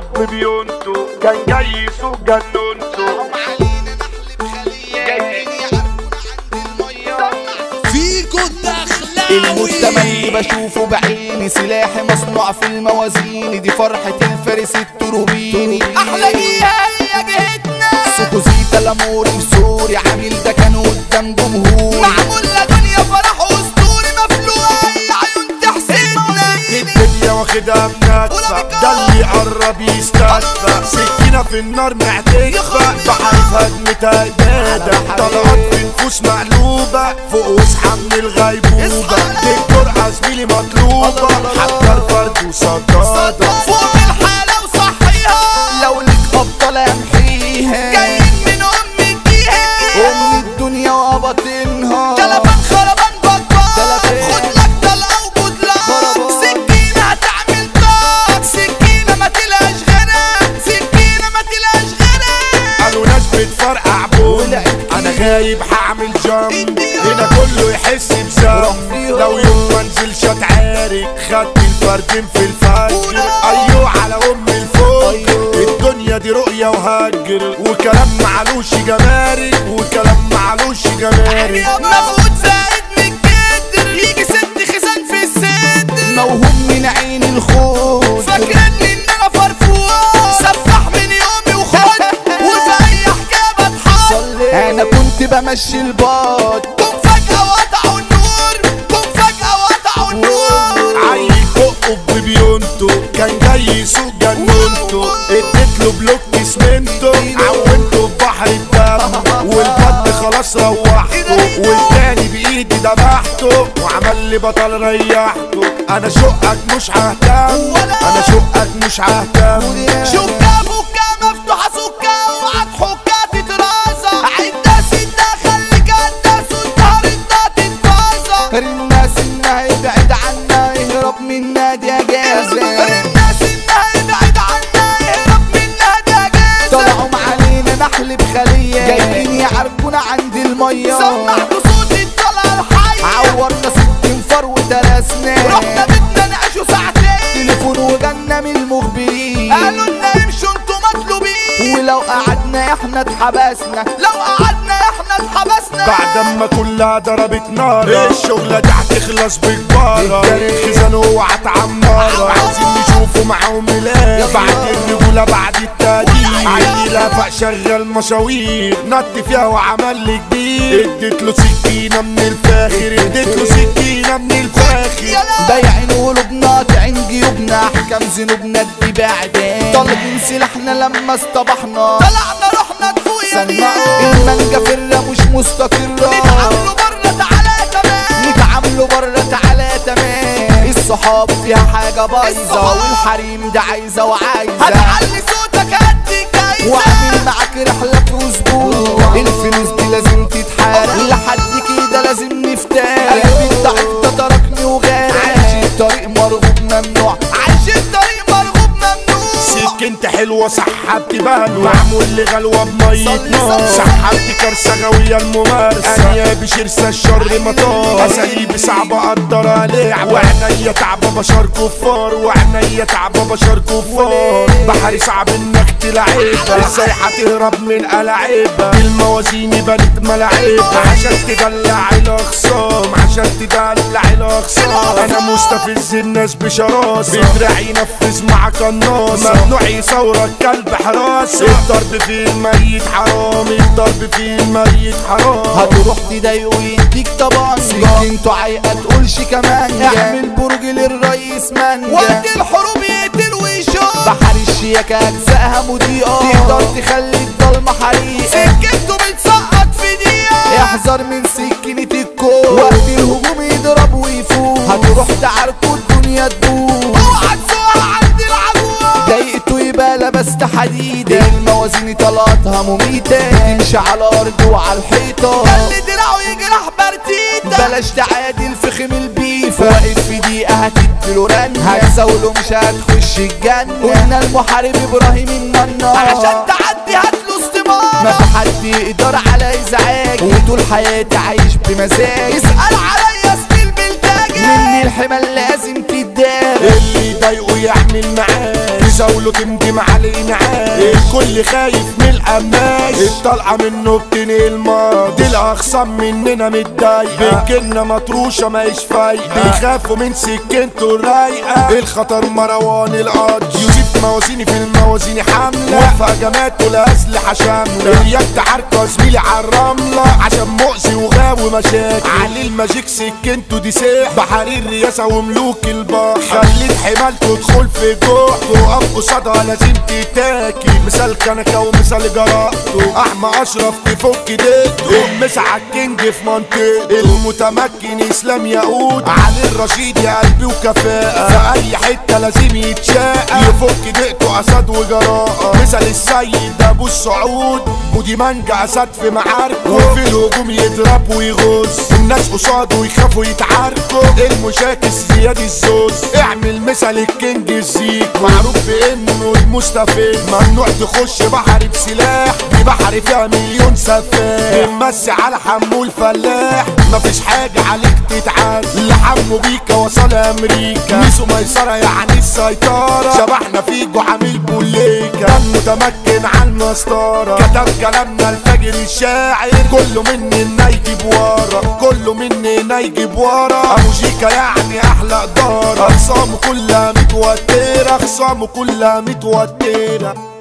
قب بيونته كان جاي يسوق جنونته فيكو الدخلاوي المجتمع اللي بشوفه بعيني سلاحي مصنوع في الموازين دي فرحة الفارس التروبيني احلى جيها هي جهتنا سوكوزيتا لاموري سوري عامل ده كان قدام جمهوري معمول لدنيا فرح اسطوري مفلوقه اي عيون تحسدنا الدنيا واخدها منكفة ده اللي يقرب يستدفى سكينة في النار معتكفة بعرف هدمتها إبادة طلعت في نفوس مقلوبة فوق وصحى من الغيبوبة الجرأة زميلي مطلوبة حتى الفرد وصدادة فوق الحالة وصحيها لو ليك ابطال امحيها جايين من ام الجهة ام الدنيا واباطنها تلفان خربان بطال تلفان. خد لك طلقة وجود لك خربان. سكينة هتعمل طاق سكينة ما تلاقيش غيرها سكينة ما تلاقيش غيرها قالوا ناس بتفرقع بوم انا غايب هعمل جنب هنا كله يحس بذنب لو يوم ما انزلش اتعارك خدت الفردين في الفجر ايوه على ام الفوق الدنيا دي رؤية وهجر وكلام معلوش جمارك وكلام معلوش جمارك مفقود زائد من الجدر يجي ست خزان في الصدر موهوم من عين الخوف فاكرني ان انا فرفوش سفاح من يومي وخد وفي اي حكايه بتحط انا كنت بمشي الباط قوم فجاه وقطعوا النور قوم فجاه وقطعوا النور عيل بقه ببيونته كان جاي يسوق جنونته اديت له بلوك اسمنته عومته في بحر الدم والبط خلاص روحته والتاني بايدي دبحته وعمل لي بطل ريحته انا شقك مش ههتم انا شقك مش ههتم شوكة بوكة مفتوحة سكة اوعى تحكها تترازة عدة ستة خليك قداس والنهار انت تتفازة الناس انها يبعد عنا يهرب من نادي اجازة الناس انها يبعد عنا يهرب منها ده جازة طلعوا معالينا نحل بخلية جايين يعرفونا عند المية سمعتوا صوت الطلقة الحية عورنا ست انفار ودرسنا رحنا بدنا نعيشوا ساعتين تليفون وجالنا من المخبرين قالوا لنا امشوا انتوا مطلوبين ولو قعدنا احنا اتحبسنا لو قعدنا احنا اتحبسنا بعد ما كلها ضربت نار الشغلة دي هتخلص بجبارة الخزان اوعى تعمارة عايزين نشوفوا معاهم ميلاد بعد الرجولة بعد التقدير عيل افق شغل مشاوير نط فيها وعمل لي كبير اديت له سكينة من الفاخر اديت له سكينة من الفاخر بايعين قلوبنا قاطعين جيوبنا احكام ذنوبنا دي بعدين طالبين سلاحنا لما اصطبحنا طلعنا رحنا نفوق سمعوا المانجا فرة مش مستقرة نتعاملوا بره تعالى تمام نتعاملوا بره تعالى تمام الصحاب فيها حاجة بايظة الصحاب. والحريم ده عايزة وعايزة هتعلي صوتك هديك جايزة واعمل معاك رحلة في اسبوع الفلوس دي لازم تتحارب لحد كده لازم نفتح قلبي الضعيف ده تركني وغارق عايش الطريق مرغوب ممنوع عايش الطريق مرغوب ممنوع سكنت حلوة سحبت باله معمول لي غلوة بمية صلي نار صلي. سحبت كرسة غاوية الممارسة أنيابي شرسة الشر مطار أساليبي صعبة أقدر ألعب وعينيا تعبة بشر كفار وعينيا تعبة بشر كفار بحري صعب إنك تلعبها إزاي هتهرب من ألاعيبها الموازين بنت ملاعبها عشان تدلع الأخصام عشان تدلع الأخصام أنا مستفز الناس بشراسة بدراعي ينفذ مع قناصة ممنوع يصورك كلب حراسة الضرب في الميت حرام الضرب في الميت حرام هتروح تضايقه يديك طبعا سكنته عايقة تقولش كمان اعمل برج للرئيس مانجا وقت الحروب يقتل ويشوف بحر الشياكة أجزائها مضيئة تقدر تخلي الضلمة حريقة سكته بتسقط في دقيقة احذر من سكينة الكون وقت الهجوم يضرب ويفوق هتروح تعاركوا الدنيا تبوظ اوعى تسوقها عند العجوز ضايقته يبقى لبست حديدة الموازين طلعتها مميتة تمشي على الأرض وعلى الحيطة اللي دراعه يجرح برتيتا بلاش تعادل في خيم البيفة واقف في دقيقة هتديله رن هتساوله مش هتخش الجنة قلنا المحارب إبراهيم النار عشان تعدي هاتله استمارة ما في حد يقدر على ازعاج وطول حياتي عايش بمزاج اسأل عليا سنين بالتاجر مني الحمل لازم تتدار اللي يضايقه يعمل معاه يزاولوا تندم علينا عاش الكل خايف من القماش الطلقة منه بتنقل ماضي دي الأخصام مننا متضايقة بتجيلنا مطروشة ماهيش فايقة بيخافوا من سكنته الرايقة الخطر مروان القاضي يوسف موازيني في الموازين حاملة وفهجمات والأسلحة شاملة اليد عركة زميلي عالرملة عشان مؤذي وغاوي مشاكل علي الماجيك سكنته دي سيح بحرير الرياسة وملوك البحر خليت حمال تدخل في جوع تقف قصادها لازم تتاكل مثال كنكة ومثال جرأته أحمى أشرف تفك ديته مسع الكينج في منطقته المتمكن إسلام يقود علي الرشيد يا قلبي وكفاءة في أي حتة لازم يتشاقى يفك دقته أسد وجراءة مثل السيد أبو السعود ودي مانجا أسد في معاركه وفي الهجوم يضرب ويغوص الناس قصاده يخافوا يتعاركوا المشاكس زياد الزوز اعمل مثل الكينج الزيك معروف بانه المستفيد ممنوع تخش بحر بسلاح دي بحر فيها مليون سفاح بنمسي على حمو الفلاح مفيش حاجة عليك تتعاد لحمو بيكا وصل امريكا ميسو ميسرة يعني السيطرة شبحنا فيجو عامل بوليكا كان متمكن على المسطرة كتب كلامنا الفجر الشاعر كله مننا يجيب ورا كله مننا يجيب ورا ابو شيكا يعني احلى اداره اخصامه كلها متوتره اخصامه كلها متوتره